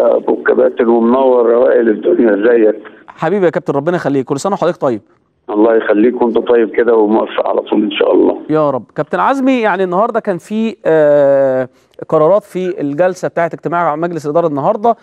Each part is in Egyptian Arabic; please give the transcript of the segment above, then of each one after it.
ابو الكباتن ومنور روائل الدنيا ازيك حبيبي يا كابتن ربنا يخليك كل سنه وحضرتك طيب الله يخليك وانت طيب كده وموفق على طول ان شاء الله يا رب كابتن عزمي يعني النهارده كان في آه قرارات في الجلسه بتاعه اجتماع مجلس الاداره النهارده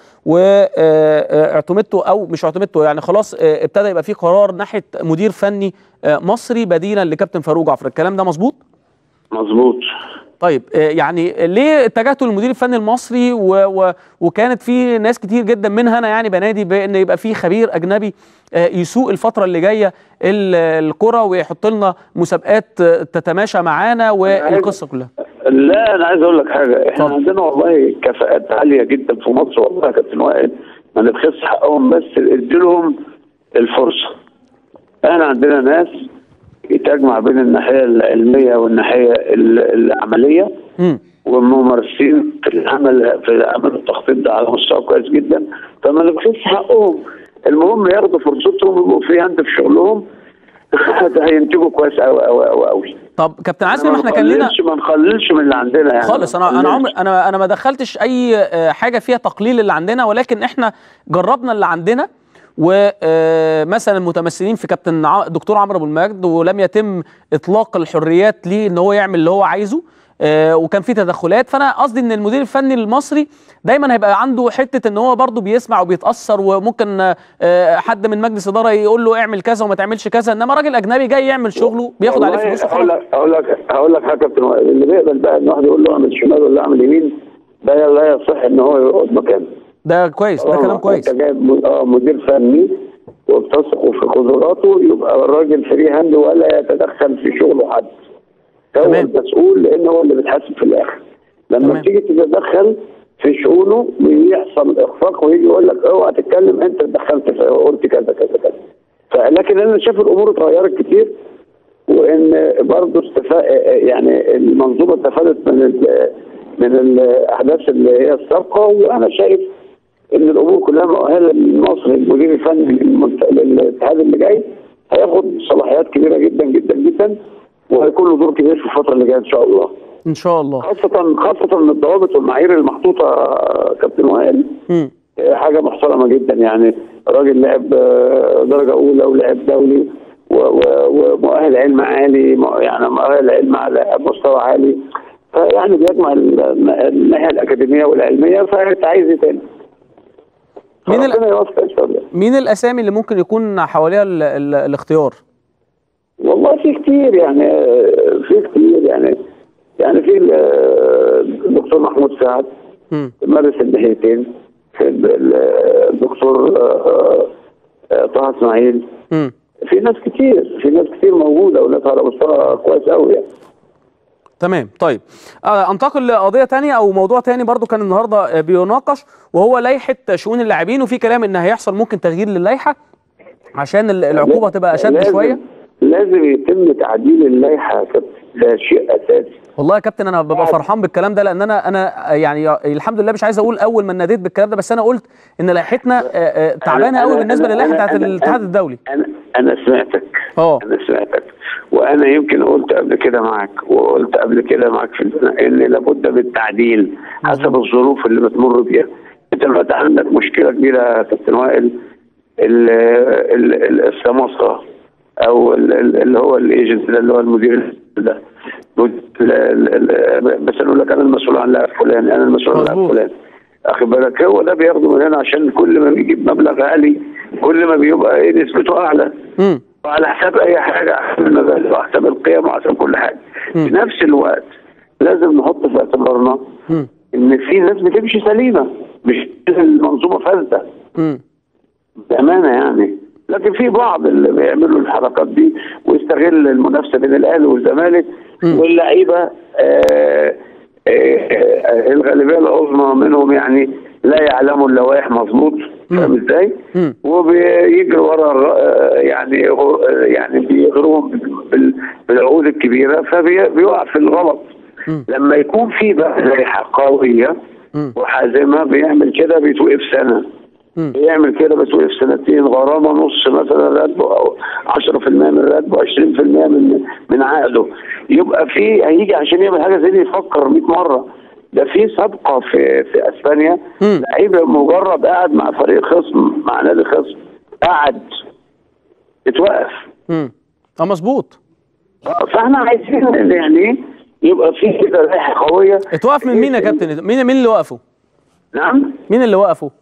واعتمدته او مش اعتمدته يعني خلاص آه ابتدى يبقى في قرار ناحيه مدير فني آه مصري بديلا لكابتن فاروق جعفر الكلام ده مظبوط مظبوط طيب آه، يعني ليه اتجهتوا للمدير الفني المصري و و وكانت في ناس كتير جدا منها انا يعني بنادي بان يبقى في خبير اجنبي آه، يسوق الفتره اللي جايه ال- الكره ويحط لنا مسابقات آه، تتماشى معانا والقصه كلها لا انا عايز اقول لك حاجه احنا اتفضل. عندنا والله كفاءات عاليه جدا في مصر والله يا كابتن وائل ما نبخسش حقهم بس اديلهم الفرصه احنا عندنا ناس تجمع بين الناحيه العلميه والناحيه ال- العمليه امم وممارسين في العمل في عمل التخطيط ده على مستوى كويس جدا فما نبخسش حقهم المهم ياخدوا فرصتهم ويبقوا في عند في شغلهم ده هينتجوا كويس قوي قوي قوي قوي طب كابتن عزمي ما احنا كان لنا نقللش- ما نقللش من اللي عندنا يعني خالص انا انا عمري انا انا ما دخلتش اي آه، حاجه فيها تقليل اللي عندنا ولكن احنا جربنا اللي عندنا ومثلا المتمثلين في كابتن ع- دكتور عمرو ابو المجد ولم يتم اطلاق الحريات ليه ان هو يعمل اللي هو عايزه آه، وكان في تدخلات فانا قصدي ان المدير الفني المصري دايما هيبقى عنده حته ان هو برضه بيسمع وبيتاثر وممكن آه، حد من مجلس اداره يقول له اعمل كذا وما تعملش كذا انما راجل اجنبي جاي يعمل شغله بياخد عليه والله فلوس هقول وخلاص لك هقول لك هقول لك حاجه يا كابتن وائل، اللي بيقبل بقى ان واحد يقول له اعمل شمال ولا اعمل يمين ده لا يصح ان هو يقعد مكانه ده كويس ده آه، كلام كويس انت جايب م- اه مدير فني وبتثق في قدراته يبقى الراجل فري هاند ولا يتدخل في شغله حد هو تمام. المسؤول لان هو اللي بيتحاسب في الاخر لما تمام. تيجي تتدخل في شؤونه بيحصل اخفاق ويجي يقول لك اوعى تتكلم انت اتدخلت في قلت كذا كذا كذا فلكن انا شايف الامور اتغيرت كتير وان برضه استفاء يعني المنظومه استفادت من ال من الاحداث اللي هي السابقه وانا شايف ان الامور كلها مؤهله لمصر المدير الفني للمنت- للاتحاد اللي جاي هياخد صلاحيات كبيره جدا جدا جدا وهيكون له دور كبير في الفتره اللي جايه ان شاء الله ان شاء الله خاصه خاصه ان الضوابط والمعايير المحطوطه آه، كابتن وائل مم. حاجه محترمه جدا يعني راجل لعب آه، درجه اولى ولعب دولي و- و- ومؤهل علم عالي م- يعني مؤهل علم على مستوى عالي فيعني بيجمع ال- الناحيه الاكاديميه والعلميه فانت عايز ايه تاني؟ مين ال- ربنا يوفق ان شاء الله مين الاسامي اللي ممكن يكون حواليها ال ال الاختيار والله في كتير يعني آه، في كتير يعني يعني في ال- آه، الدكتور محمود سعد مم. مارس الناحيتين في ال- ال- الدكتور آه، آه، طه اسماعيل مم. في ناس كتير في ناس كتير موجوده وناس على مستوى كويس قوي يعني تمام طيب آه انتقل لقضيه تانية او موضوع تاني برضو كان النهارده آه، بيناقش وهو لائحه شؤون اللاعبين وفي كلام ان هيحصل ممكن تغيير للائحه عشان ال- العقوبه تبقى اشد لازم- شويه لازم يتم تعديل اللائحه يا كابتن. ده شيء اساسي والله يا كابتن انا ببقى فرحان بالكلام ده لان انا انا يعني الحمد لله مش عايز اقول اول ما ناديت بالكلام ده بس انا قلت ان لائحتنا آه، آه، تعبانه أنا- قوي أنا- بالنسبه أنا- للائحه أنا- بتاعت أنا- الاتحاد أنا- الدولي انا انا سمعتك اه انا سمعتك وانا يمكن قلت قبل كده معاك وقلت قبل كده معاك في البناء ان لابد من التعديل حسب الظروف اللي بتمر بيها انت دلوقتي عندك مشكله كبيره يا كابتن وائل ال- ال- ال- السماسره او ال- ال- اللي هو الايجنت ده اللي هو المدير ده ال- ال- ال- بس اقول لك انا المسؤول عن لاعب فلان انا المسؤول عن لاعب مظبوط. فلان اخد بالك هو ده بياخده من هنا عشان كل ما بيجيب مبلغ عالي كل ما بيبقى ايه نسبته اعلى امم وعلى حساب اي حاجه حساب المبادئ وحساب القيم وحساب كل حاجه مم. في نفس الوقت لازم نحط في اعتبارنا امم ان في ناس بتمشي سليمه مش المنظومه فاسده امم بامانه يعني لكن في بعض اللي بيعملوا الحركات دي ويستغل المنافسه بين الاهلي والزمالك مم. واللعيبه آه، آه، آه، الغالبيه العظمى منهم يعني لا يعلموا اللوائح مظبوط فاهم مم. ازاي؟ مم. وبيجروا ورا الر- آه، يعني غر- آه، يعني بيغروهم بال- بالعقود الكبيره فبيقع في الغلط مم. لما يكون في بقى لائحه قويه مم. وحازمه بيعمل كده بيتوقف سنه مم. يعمل كده بس وقف سنتين غرامه نص مثلا راتبه او 10% من راتبه 20% من من عقده يبقى في هيجي عشان يعمل حاجه زي دي يفكر 100 مره ده في سابقه في في اسبانيا مم. لعيب مجرد قاعد مع فريق خصم مع نادي خصم قعد اتوقف امم اه مظبوط فاحنا عايزين إن يعني يبقى في كده لائحه قويه اتوقف من مين يا كابتن مين مين اللي وقفه نعم مين اللي وقفه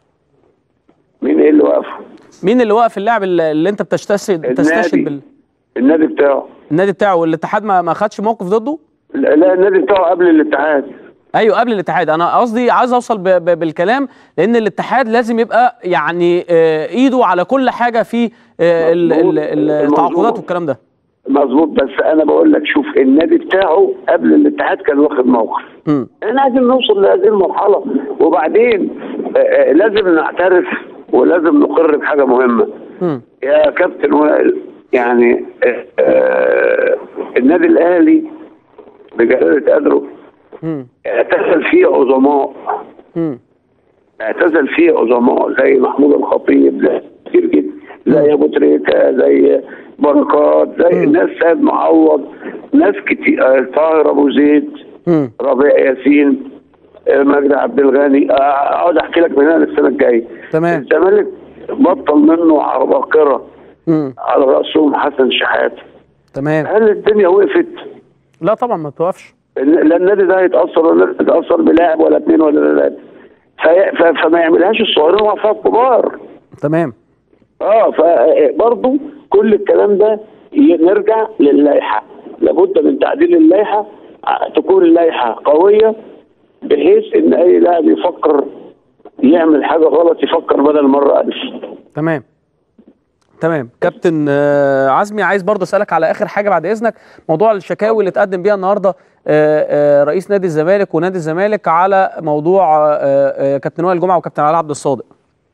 مين ايه اللي وقف؟ مين اللي وقف اللاعب اللي اللي انت بتستشهد تستشهد النادي بال النادي بتاعه النادي بتاعه والاتحاد ما ما خدش موقف ضده لا لا، النادي بتاعه قبل الاتحاد ايوه قبل الاتحاد انا قصدي عايز اوصل ب ب بالكلام لان الاتحاد لازم يبقى يعني آه، ايده على كل حاجه في آه، ال- ال- ال- التعاقدات مظبوط. والكلام ده مظبوط بس انا بقول لك شوف النادي بتاعه قبل الاتحاد كان واخد موقف امم احنا عايزين نوصل لهذه المرحله وبعدين آه، آه، لازم نعترف ولازم نقر بحاجه مهمه امم يا كابتن وائل يعني آه، آه، النادي الاهلي بجلاله قدره امم اعتزل فيه عظماء امم اعتزل فيه عظماء زي محمود الخطيب زي كتير جدا زي ابو تريكه زي بركات زي ناس سيد معوض ناس كتير آه، طاهر ابو زيد امم ربيع ياسين آه، مجدي عبد الغني آه، اقعد احكي لك من هنا للسنه الجايه تمام الزمالك بطل منه عباقره امم على راسهم حسن شحاته تمام هل الدنيا وقفت؟ لا طبعا ما توقفش لا النادي ده هيتاثر ولا النادي هيتاثر بلاعب ولا اثنين ولا ثلاثه في- ف- فما يعملهاش الصغيرين وقفها الكبار تمام اه فبرضه كل الكلام ده ي- نرجع للائحه لابد من تعديل اللائحه ع- تكون اللائحه قويه بحيث ان اي لاعب يفكر يعمل حاجه غلط يفكر بدل مره ألف تمام تمام كابتن آه، عزمي عايز برضه اسالك على اخر حاجه بعد اذنك موضوع الشكاوي اللي اتقدم بيها النهارده آه، آه، رئيس نادي الزمالك ونادي الزمالك على موضوع آه، آه، كابتن وائل جمعه وكابتن علي عبد الصادق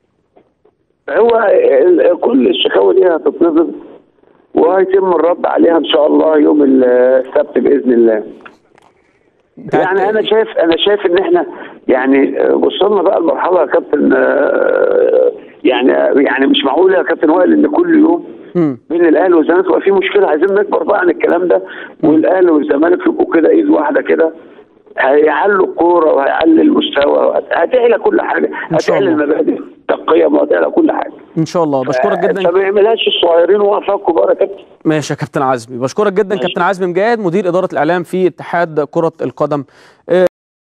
هو ال- كل الشكاوى دي هتتنظم وهيتم الرد عليها ان شاء الله يوم السبت باذن الله يعني انا شايف انا شايف ان احنا يعني آه، وصلنا بقى لمرحله يا كابتن آه، يعني يعني مش معقول يا كابتن وائل ان كل يوم مم. بين الاهلي والزمالك يبقى في مشكله عايزين نكبر بقى عن الكلام ده والاهلي والزمالك يبقوا كده ايد واحده كده هيعلوا الكوره وهيعلي المستوى هتعلى كل حاجه شاء هتعلى الله. المبادئ التقيم وهتعلى كل حاجه ان شاء الله بشكرك جدا فما يعملهاش الصغيرين وقفها الكبار يا كابتن ماشي يا كابتن عزمي بشكرك جدا ماشي. كابتن عزمي مجاهد مدير اداره الاعلام في اتحاد كره القدم